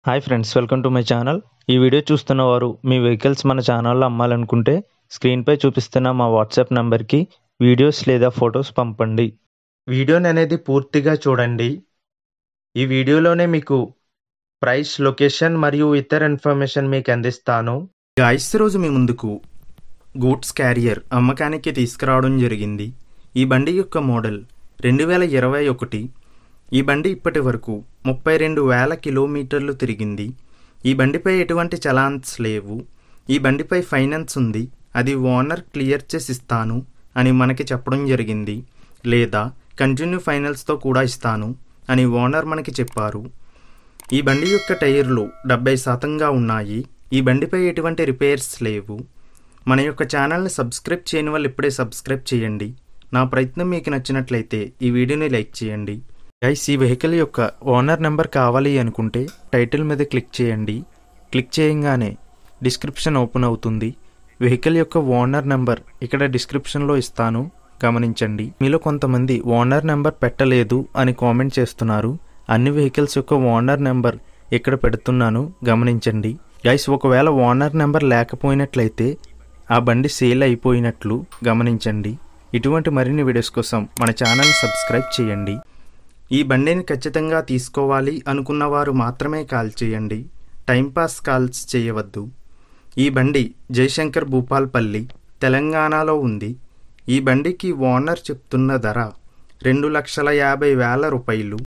hi friends welcome to my channel ఈ video చూస్తున్న వారు మీ వెహికల్స్ మన ఛానల్లో అమ్మాలనుకుంటే స్క్రీన్పై చూపిస్తున్న మా వాట్సాప్ నంబర్కి వీడియోస్ లేదా ఫొటోస్ పంపండి వీడియోని అనేది పూర్తిగా చూడండి ఈ వీడియోలోనే మీకు ప్రైస్ లొకేషన్ మరియు ఇతర ఇన్ఫర్మేషన్ మీకు అందిస్తాను గాయస్ రోజు మీ ముందుకు గూడ్స్ క్యారియర్ అమ్మకానికి తీసుకురావడం జరిగింది ఈ బండి యొక్క మోడల్ రెండు వేల ఇరవై ఒకటి ఈ బండి ఇప్పటి వరకు ముప్పై రెండు వేల కిలోమీటర్లు తిరిగింది ఈ బండిపై ఎటువంటి చలాన్స్ లేవు ఈ బండిపై ఫైనాన్స్ ఉంది అది ఓనర్ క్లియర్ చేసి ఇస్తాను అని మనకి చెప్పడం జరిగింది లేదా కంటిన్యూ ఫైనల్స్తో కూడా ఇస్తాను అని ఓనర్ మనకి చెప్పారు ఈ బండి యొక్క టైర్లు డెబ్బై శాతంగా ఉన్నాయి ఈ బండిపై ఎటువంటి రిపేర్స్ లేవు మన యొక్క ఛానల్ని సబ్స్క్రైబ్ చేయని వాళ్ళు ఇప్పుడే సబ్స్క్రైబ్ చేయండి నా ప్రయత్నం మీకు నచ్చినట్లయితే ఈ వీడియోని లైక్ చేయండి గైస్ ఈ వెహికల్ యొక్క ఓనర్ నెంబర్ కావాలి అనుకుంటే టైటిల్ మీద క్లిక్ చేయండి క్లిక్ చేయంగానే డిస్క్రిప్షన్ ఓపెన్ అవుతుంది వెహికల్ యొక్క ఓనర్ నెంబర్ ఇక్కడ డిస్క్రిప్షన్లో ఇస్తాను గమనించండి మీలో కొంతమంది ఓనర్ నెంబర్ పెట్టలేదు అని కామెంట్ చేస్తున్నారు అన్ని వెహికల్స్ యొక్క ఓనర్ నెంబర్ ఇక్కడ పెడుతున్నాను గమనించండి గైస్ ఒకవేళ ఓనర్ నెంబర్ లేకపోయినట్లయితే ఆ బండి సేల్ అయిపోయినట్లు గమనించండి ఇటువంటి మరిన్ని వీడియోస్ కోసం మన ఛానల్ సబ్స్క్రైబ్ చేయండి ఈ బండిని ఖచ్చితంగా తీసుకోవాలి అనుకున్న వారు మాత్రమే కాల్ చేయండి టైంపాస్ కాల్స్ చేయవద్దు ఈ బండి జయశంకర్ భూపాల్పల్లి తెలంగాణలో ఉంది ఈ బండికి ఓనర్ చెప్తున్న ధర రెండు లక్షల యాభై వేల రూపాయలు